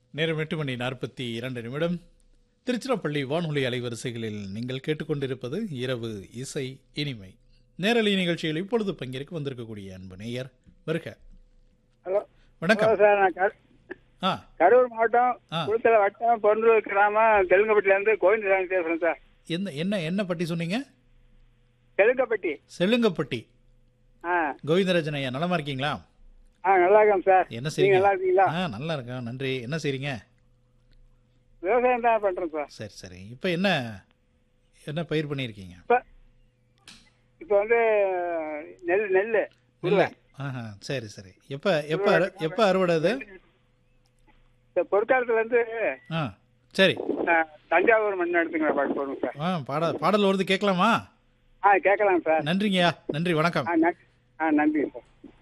நேரம் எட்டு மணி நாற்பத்தி இரண்டு நிமிடம் திருச்சிராப்பள்ளி வானொலி அலைவரிசைகளில் நீங்கள் கேட்டுக்கொண்டிருப்பது இரவு இசை இனிமை நேரலை நிகழ்ச்சியில் இப்பொழுது பங்கேற்க வந்திருக்கக்கூடிய அன்பு நேயர் வருக ஹலோ வணக்கம் ஹலோ சார் நான் கரு- ஆ கரூர் மாவட்டம் ஆ. குளத்தல வட்டம் பொருளூர் கிராமம் தெலுங்கப்பட்டிலேருந்து கோவிந்தசாமி பேசுகிறேன் சார் என்ன என்ன என்ன பட்டி சொன்னீங்க தெலுங்கப்பட்டி செல்லுங்கப்பட்டி ஆ கோவிந்தராஜன் ஐயா நலமா இருக்கீங்களா ஆ நல்லா இருக்கேன் சார் என்ன நீங்கள் செய்றீங்க நல்லா இருக்கீங்களா ஆ நல்லா இருக்கேன் நன்றி என்ன செய்றீங்க விவசாயம் தான் பண்ணுறேன் சார் சரி சரி இப்போ என்ன என்ன பயிர் பண்ணியிருக்கீங்க இப்போ இப்போ வந்து நெல் நெல் இல்லை ஆஹா சரி சரி எப்போ எப்போ அறு எப்போ அறுவடை அது இந்த பொற்காலத்துலேருந்து ஆ சரி தஞ்சாவூர் மண் எடுத்துங்க பாட்டு போடுங்க சார் ஆ பாட பாடல் வருது கேட்கலாமா ஆ கேட்கலாம் சார் நன்றிங்கய்யா நன்றி வணக்கம் ஆ நன்றி ஆ நன்றி சார்